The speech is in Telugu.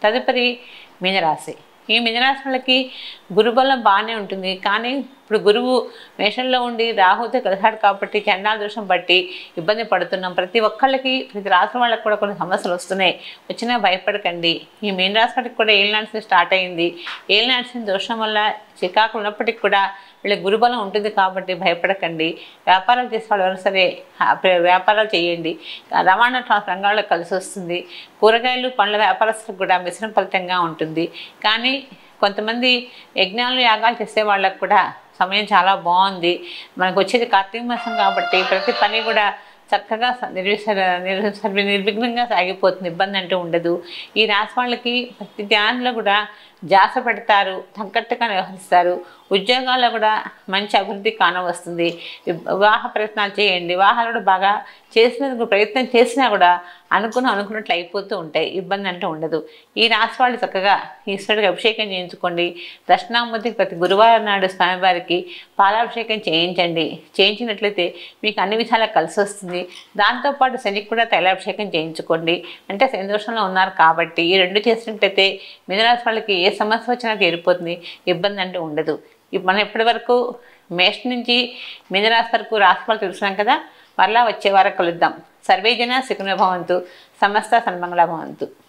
తదుపరి మీనరాశి ఈ మీనరాశి వాళ్ళకి గురుబలం బాగానే ఉంటుంది కానీ ఇప్పుడు గురువు మేషంలో ఉండి రాహుతో కలిసాడు కాబట్టి చండాల దోషం బట్టి ఇబ్బంది పడుతున్నాం ప్రతి ఒక్కళ్ళకి ప్రతి రాష్ట్రం వాళ్ళకి కూడా కొన్ని సమస్యలు వస్తున్నాయి వచ్చినా భయపడకండి ఈ మీన రాశి వాళ్ళకి కూడా ఏలినాడ్సిన స్టార్ట్ అయింది ఏలినాడ్సిన దోషం వల్ల చికాకులు ఉన్నప్పటికీ కూడా వీళ్ళకి గురుబలం ఉంటుంది కాబట్టి భయపడకండి వ్యాపారాలు చేసే వాళ్ళు ఎవరు సరే ఆ, ప్ర- వ్యాపారాలు చేయండి రవాణా ట్రాన్స్ రంగాల్లో కలిసి వస్తుంది కూరగాయలు పండ్ల వ్యాపారస్తులకు కూడా మిశ్రమ ఫలితంగా ఉంటుంది కానీ కొంతమంది యజ్ఞాలు యాగాలు చేసే వాళ్ళకు కూడా సమయం చాలా బాగుంది మనకు వచ్చేది కార్తీక మాసం కాబట్టి ప్రతి పని కూడా చక్కగా స- నిర్విసర నిర్విసర నిర్విఘ్నంగా సాగిపోతుంది ఇబ్బంది అంటూ ఉండదు ఈ రాశి వాళ్ళకి ప్రతి ధ్యానంలో కూడా జాస పెడతారు తగ్గట్టుగా వ్యవహరిస్తారు ఉద్యోగాల్లో కూడా మంచి అభివృద్ధి కానవస్తుంది వి- వివాహ ప్రయత్నాలు చేయండి వివాహాలు కూడా బాగా చేసినందుకు ప్రయత్నం చేసినా కూడా అనుకున్న అనుకున్నట్లు అయిపోతూ ఉంటాయి ఇబ్బంది అంటూ ఉండదు ఈ రాశి వాళ్ళు చక్కగా ఈశ్వరుడికి అభిషేకం చేయించుకోండి దక్షిణామూర్తికి ప్రతి గురువారం నాడు స్వామివారికి పాలాభిషేకం చేయించండి చేయించినట్లయితే మీకు అన్ని విధాలా కలిసి వస్తుంది దాంతోపాటు శనికి కూడా తైలాభిషేకం చేయించుకోండి అంటే శని దోషంలో ఉన్నారు కాబట్టి ఈ రెండు చేసినట్లయితే మిథునరాశి వాళ్ళకి ఏ సమస్య వచ్చినా తీరిపోతుంది ఇబ్బంది అంటూ ఉండదు ఇప్పుడు మనం ఇప్పటి వరకు మేష నుంచి మిథునరాశి వరకు రాశి వాళ్ళు తెలుసున్నాం కదా మరలా వచ్చే వారం కలుద్దాం సర్వేజన సుఖినో భవంతు సమస్త సన్మంగళ భవంతు